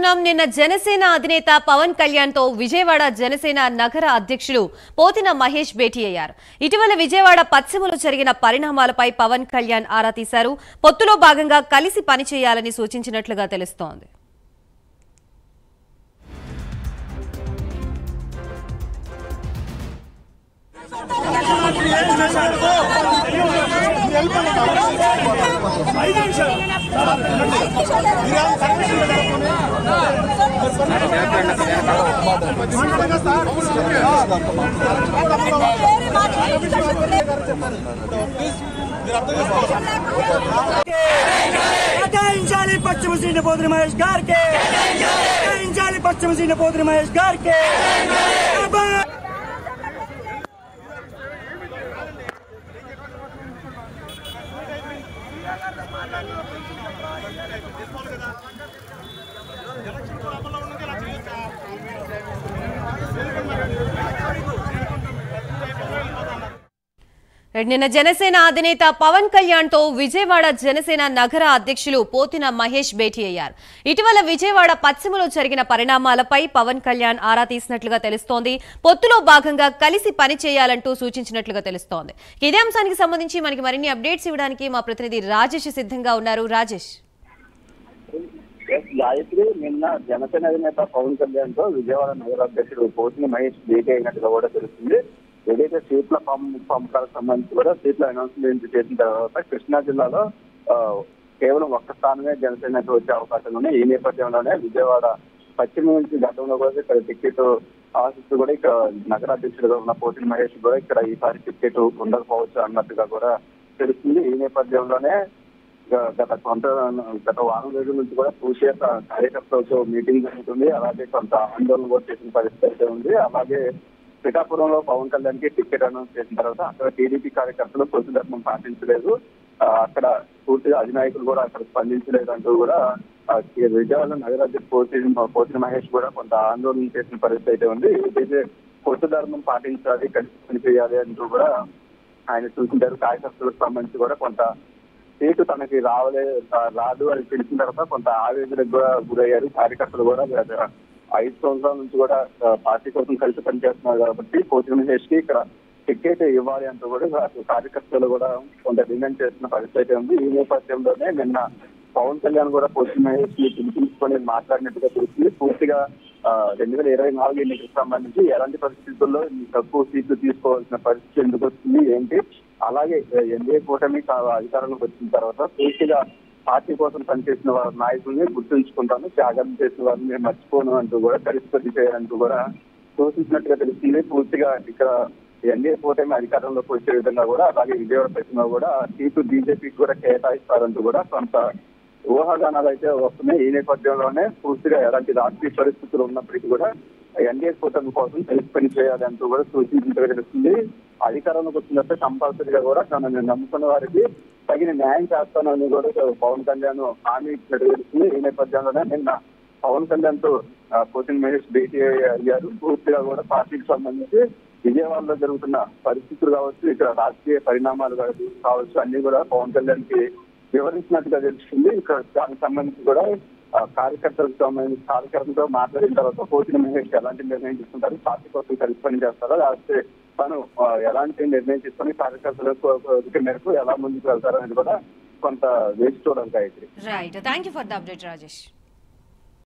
చూస్తున్నాం నిన్న జనసేన అధినేత పవన్ కళ్యాణ్ తో విజయవాడ జనసేన నగర అధ్యక్షులు పోతిన మహేష్ భేటీ అయ్యారు ఇటీవల విజయవాడ పశ్చిమలో జరిగిన పరిణామాలపై పవన్ కళ్యాణ్ ఆరా తీశారు పొత్తులో భాగంగా కలిసి పనిచేయాలని సూచించినట్లుగా తెలుస్తోంది కేటాయించాలి పశ్చిమ సీని పోతుని మహేష్ గారికి కేటాయించాలి పశ్చిమ సీని పోతుని మహేష్ గారికి నిన్న జనసేన అధినేత పవన్ కళ్యాణ్ తో విజయవాడ జనసేన నగర అధ్యక్షులు పోతిన మహేష్ భేటీ అయ్యారు ఇటీవల విజయవాడ పశ్చిమలో జరిగిన పరిణామాలపై పవన్ కళ్యాణ్ ఆరా తీసినట్లుగా తెలుస్తోంది పొత్తులో భాగంగా కలిసి పనిచేయాలంటూ సూచించినట్లుగా తెలుస్తోంది ఇదే అంశానికి సంబంధించి మనకి మరిన్ని అప్డేట్స్ ఇవ్వడానికి మా ప్రతినిధి రాజేష్ సిద్ధంగా ఉన్నారు రాజేష్ ఎస్ గాయత్రి నిన్న జనసేన అధినేత పవన్ కళ్యాణ్ తో విజయవాడ నగర అధ్యక్షుడు పోతిని మహేష్ భేటీ అయినట్టుగా కూడా తెలుస్తుంది ఏదైతే సీట్ల పంప్ పంపకాలకు సంబంధించి కూడా సీట్ల అనౌన్స్మెంట్ చేసిన తర్వాత కృష్ణా జిల్లాలో ఆ, కేవలం ఒక్క స్థానమే జనసేనకు వచ్చే అవకాశాలు ఉన్నాయి ఈ నేపథ్యంలోనే విజయవాడ పశ్చిమ నుంచి గతంలో కూడా ఇక్కడ టికెట్ ఆశిస్తూ కూడా ఇక్కడ నగర అధ్యక్షుడుగా ఉన్న పోతిని మహేష్ కూడా ఇక్కడ ఈసారి టికెట్ ఉండకపోవచ్చు అన్నట్టుగా కూడా తెలుస్తుంది ఈ నేపథ్యంలోనే గ- గత కొంత గత వారం రోజుల నుంచి కూడా పూసే కార్యకర్తలతో మీటింగ్ జరుగుతుంది అలాగే కొంత ఆందోళన కూడా చేసిన పరిస్థితి అయితే ఉంది అలాగే శ్రీకాకుళంలో పవన్ కళ్యాణ్ కి టికెట్ అనౌన్స్ చేసిన తర్వాత అక్కడ టీడీపీ కార్యకర్తలు పొత్తు ధర్మం పాటించలేదు ఆ, అక్కడ పూర్తిగా అధినాయకులు కూడా అక్కడ స్పందించలేదు అంటూ కూడా ఆ, ఈ విజయవాడ నగరాధ్యక్ష పోతి పోతిన మహేష్ కూడా కొంత ఆందోళన చేసిన పరిస్థితి అయితే ఉంది ఏదైతే పొత్తు ధర్మం పాటించాలి కలిసి పనిచేయాలి అంటూ కూడా ఆయన సూచించారు కార్యకర్తలకు సంబంధించి కూడా కొంత సీటు తనకి రావలే రాదు అని తెలిసిన తర్వాత కొంత ఆవేదనకు కూడా గురయ్యారు కార్యకర్తలు కూడా గత ఐదు సంవత్సరాల నుంచి కూడా ఆ, పార్టీ కోసం కలిసి పనిచేస్తున్నారు కాబట్టి కోచింగ్ మహేష్ కి ఇక్కడ టికెట్ ఇవ్వాలి అంటూ కూడా కార్యకర్తలు కూడా కొంత డిమాండ్ చేస్తున్న పరిస్థితి అయితే ఉంది ఈ నేపథ్యంలోనే నిన్న పవన్ కళ్యాణ్ కూడా కోచింగ్ మహేష్ ని పిలిపించుకొని మాట్లాడినట్టుగా తెలిసింది పూర్తిగా రెండు వేల ఇరవై నాలుగు ఎన్నికలకు సంబంధించి ఎలాంటి పరిస్థితుల్లో ఈ తక్కువ సీట్లు తీసుకోవాల్సిన పరిస్థితి ఎందుకు వస్తుంది ఏంటి అలాగే ఎన్డీఏ కూటమి కా- అధికారంలోకి వచ్చిన తర్వాత పూర్తిగా పార్టీ కోసం పనిచేసిన వారి నాయకుల్ని గుర్తుంచుకుంటాను త్యాగం చేసిన వారిని నేను మర్చిపోను అంటూ కూడా కలిసి పని చేయాలంటూ కూడా సూచించినట్టుగా తెలుస్తుంది పూర్తిగా ఇక్కడ ఎన్డీఏ కూటమి అధికారంలోకి వచ్చే విధంగా కూడా అలాగే విజయవాడ పశ్చిమ కూడా సీటు బీజేపీకి కూడా కేటాయిస్తారంటూ కూడా కొంత ఊహాగానాలు అయితే వస్తున్నాయి ఈ నేపథ్యంలోనే పూర్తిగా ఎలాంటి రాజకీయ పరిస్థితులు ఉన్నప్పటికీ కూడా ఎన్డీఏ కూటమి కోసం కలిసి పని చేయాలి అంటూ కూడా సూచించినట్టుగా తెలుస్తుంది అధికారంలోకి వచ్చినట్టు కంపల్సరీగా కూడా తనని నమ్ముకున్న వారికి తగిన న్యాయం చేస్తానని కూడా పవన్ కళ్యాణ్ హామీ ఇచ్చినట్టు తెలుస్తుంది ఈ నేపథ్యంలోనే నిన్న పవన్ కళ్యాణ్ తో ఆ, కోచింగ్ మహేష్ భేటీ అయ్యారు పూర్తిగా కూడా పార్టీకి సంబంధించి విజయవాడలో జరుగుతున్న పరిస్థితులు కావచ్చు ఇక్కడ రాజకీయ పరిణామాలు కావచ్చు కావచ్చు అన్ని కూడా పవన్ కళ్యాణ్ కి వివరించినట్టుగా తెలుస్తుంది ఇక్కడ దానికి సంబంధించి కూడా ఆ, కార్యకర్తలకు సంబంధించి కార్యకర్తలతో మాట్లాడిన తర్వాత కోచిన మహేష్ ఎలాంటి నిర్ణయం తీసుకుంటారు పార్టీ కోసం కలిసి పని చేస్తారా లేకపోతే తను ఆ, ఎలాంటి నిర్ణయం తీసుకొని కార్యకర్తలకు కోరిక మేరకు ఎలా ముందుకు వెళ్తారనేది కూడా కొంత వేచి చూడాలి Gayatri right thank you for the update Rajesh